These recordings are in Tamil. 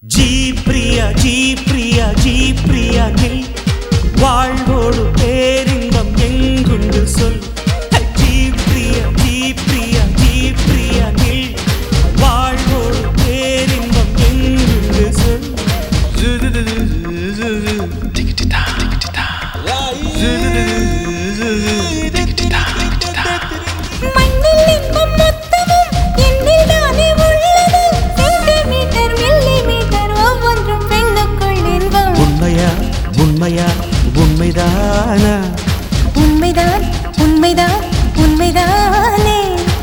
ஜி பிரியா ஜி பிரியா ஜி பிரியா நில் வாழ்வோடு பேரின்பம் எங்குண்டு சொல் ஜி பிரியா ஜி பிரியா ஜி பிரியா நில் வாழ்வோடு பேரின்பம் எங்குண்டு சொல் மண்ணில் இன்பம் மொத்தமும் என்னில் தானே உள்ளது சென்டிமீட்டர் மில்லிமீட்டர் ஒவ்வொன்றும் பெண்ணுக்குள் இன்பம் உண்மையா உண்மையா உண்மைதானா உண்மைதான் உண்மைதான் உண்மைதானே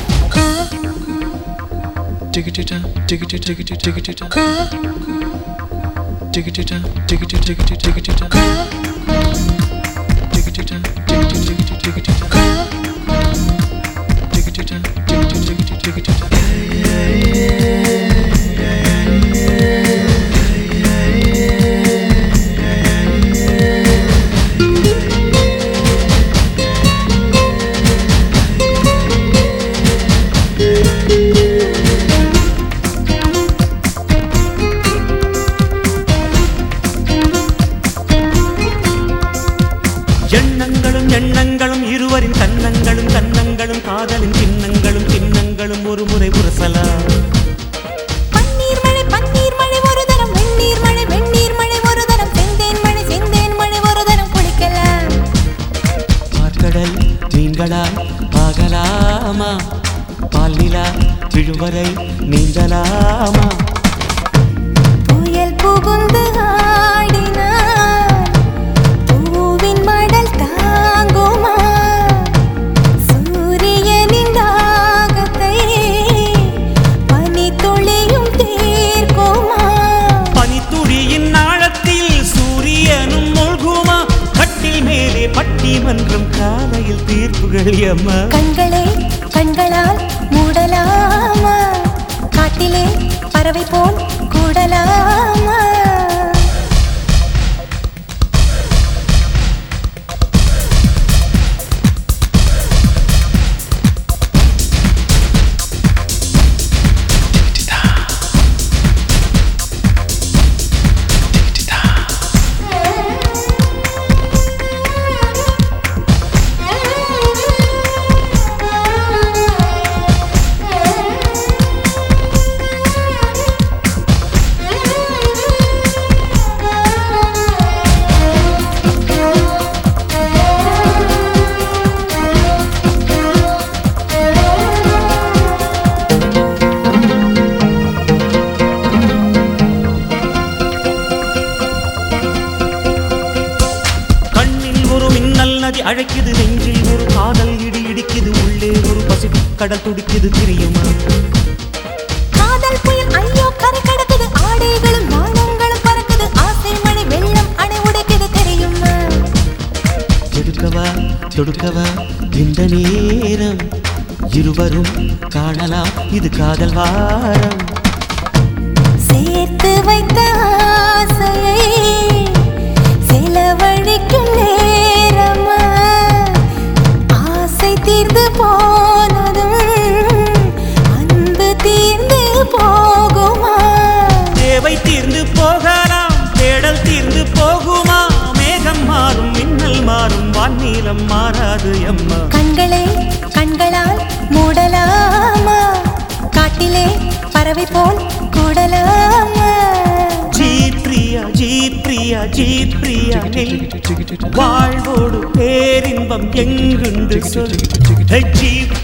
எண்ணங்களும் எண்ணங்களும் இருவரின் கன்னங்களும் கன்னங்களும் காதலின் சின்னங்களும் சின்னங்களும் ஒரு முறை உரசலாம் பன்னீர் மழை பன்னீர் மழை ஒரு தரம் வெந்நீர் மழை வெந்நீர் மழை ஒரு தரம் செந்தேன் மழை செந்தேன் மழை ஒரு தரம் குளிக்கலாம் பார்க்கடல் மீன்களால் ஆகலாமா பாலிலா விழுவரை நீந்தலாமா புயல் புகுந்து ஆடினார் பூவின் மடல் தாங்குமா சூரியனின் தாகத்தை பனி துளியும் தீர்க்குமா பனித்துளியின் ஆழத்தில் சூரியனும் மூழ்குமா கட்டில் மேலே பட்டிமன்றம் காலையில் தீர்ப்புகள் அம்மா கண்களை கண்களால் மூடலாமா காட்டிலே பறவை போல் கூடலாமா கண்ணில் ஒரு மின்னல் நதி அழைக்குது நெஞ்சில் ஒரு காதல் இடி இடிக்குது உள்ளே ஒரு பசிபிக் கடல் துடிக்குது தெரியுமா காதல் புயல் ஐயோ கரை கடக்குது ஆடைகளும் நாணங்களும் பறக்குது ஆசை மழை வெள்ளம் அணை உடைக்குது தெரியுமா எடுக்கவா தொடுக்கவா இந்த நேரம் இருவரும் காணலாம் இது காதல் வாரம் சேர்த்து வைத்த ஆசையை செலவழிக்கும் நேரமா ஆசை தீர்ந்து போனதும் அன்பு தீர்ந்து போகுமா தேவை தீர்ந்து போகலாம் தேடல் தீர்ந்து போகுமா மேகம் மாறும் மின்னல் மாறும் வான்நீளம் மாறாது அம்மா கண்களை கண்களால் மூடலாமா காட்டிலே பறவை போல் கூடலாமா ஜி பிரியா ஜி பிரியா ஜி பிரியா நில் வாழ்வோடு பேரின்பம் எங்குண்டு சொல் ஜி